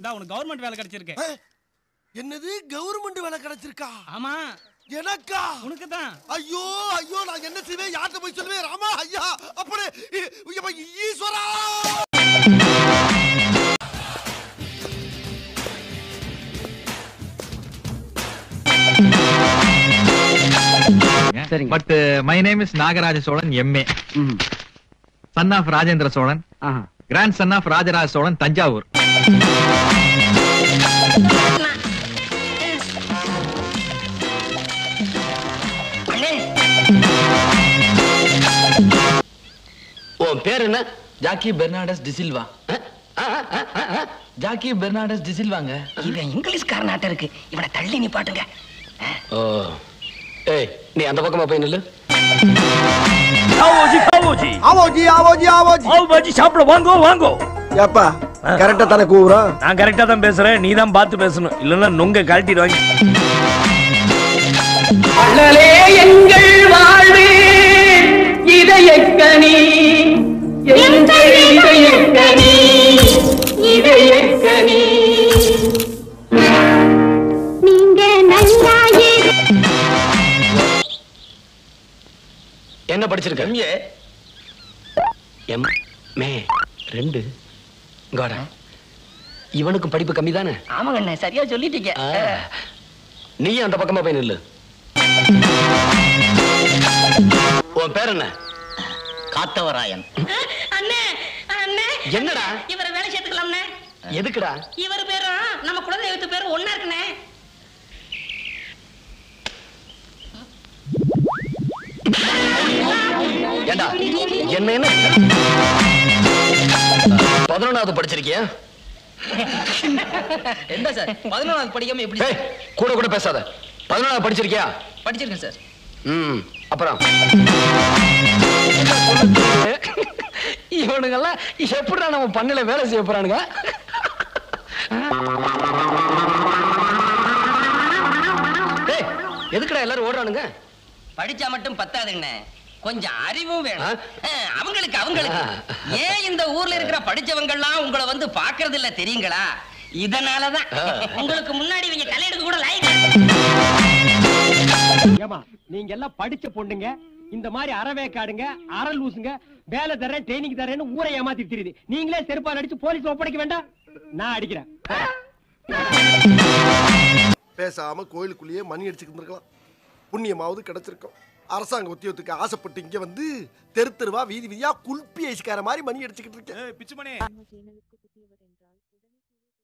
தான் உனக்கு கவர்மெண்ட் வேலை கிடைச்சிருக்கு ஏ, என்னது கவர்மெண்ட் வேலை கிடைச்சிருக்கா ஆமா எனக்கா உனக்கு தான் ஐயோ ஐயோ நான் என்ன செய்வேன் யார்கிட்ட போய் சொல்லுவேன் ராமா ஐயா அப்படி இ- ஐயப்பா, ஈஸ்வரா சரிங்க. But my name is Nagaraja Cholan M A son of Rajendra Cholan grandson of Rajaraja Cholan Thanjavur உன் பேர் என்ன Jackie Fernandes D'Silva Jackie Fernandes டிசில்வாங்க இவன் இங்கிலீஷ்காரனாட்ட இருக்கு இவனை தள்ளி நிப்பாட்டுங்க ஓ ஏய் நீ அந்த பக்கமா போய் நில்லு ஆவோஜி ஆவோஜி ஆவோஜி ஆவோஜி ஆவோஜி ஆவ் பாஜி சாப்பிட வாங்கோ வாங்கோ ஏப்பா கரெக்டா தானே கூவுறோம் நான் கரெக்டா தான் பேசுறேன் நீ தான் பார்த்து பேசணும் இல்லன்னா நொங்க கழட்டிடுவாங்க அண்ணலே எங்கள் வாழ்வு இதயக்கனி எங்கள் இதயக்கனி இதயக்கனி நீங்க நல்லா என்ன படிச்சிருக்க எம்ஏ எம் மே ரெண்டு கோட இவனுக்கு படிப்பு கம்மி தானே ஆமாங்க அண்ணே சரியா சொல்லிட்டீங்க நீயும் அந்த பக்கமா போய் நில்லு உன் பேர் என்ன காத்தவராயன் அண்ணே அண்ணே என்னடா இவரை வேலை சேர்த்துக்கலாம்ண்ணே எதுக்குடா இவர் பேரும் நம்ம குலதெய்வத்து பேரும் ஒண்ணா இருக்குண்ணே ஏண்டா என்ன என்ன பதினொன்னாவது படிச்சிருக்கியா என்ன சார் பதினொன்றாவது படிக்காம எப்படி ஏய் கூட கூட பேசாத பதினொன்னாவது படிச்சிருக்கியா படிச்சிருக்கேன் சார் ம் அப்புறம் இவனுங்கெல்லாம் எப்படிடா நம்ம பண்ணல வேலை செய்ய போறானுங்க ஏய், எதுக்குடா எல்லாரும் ஓடுறானுங்க படிச்சா மட்டும் பத்தாதுண்ணே கொஞ்சம் அறிவும் வேணும் ஆ? அஹ், அவங்களுக்கு அவங்களுக்கு ஏன் இந்த ஊர்ல இருக்கிற படிச்சவங்கெல்லாம் உங்களை வந்து பாக்குறது இல்ல தெரியுங்களா இதனாலதான் ஆ. உங்களுக்கு முன்னாடி இவங்க தலையெடுக்க கூட லைக் ஏமா நீங்க எல்லாம் படிச்ச பொண்ணுங்க இந்த மாதிரி அறவேக்காடுங்க அற லூசுங்க வேலை தரேன் ட்ரைனிங் தரேன்னு ஊரை ஏமாத்தி தெரியுது நீங்களே செருப்பால் அடிச்சு போலீஸ் ஒப்படைக்க வேண்டாம் நான் அடிக்கிறேன் பேசாம கோயிலுக்குள்ளேயே மணி அடிச்சுக்கிட்டு இருந்திருக்கலாம் புண்ணியமாவது கிடைச்சிருக்கும் அரசாங்க உத்தியோகத்துக்கு ஆசைப்பட்டு இங்க வந்து தெரு தெருவா வீதி வீதியா குல்பி ஐஸ்கார மாதிரி மணி அடிச்சுக்கிட்டு இருக்கேன் பிச்சுமணி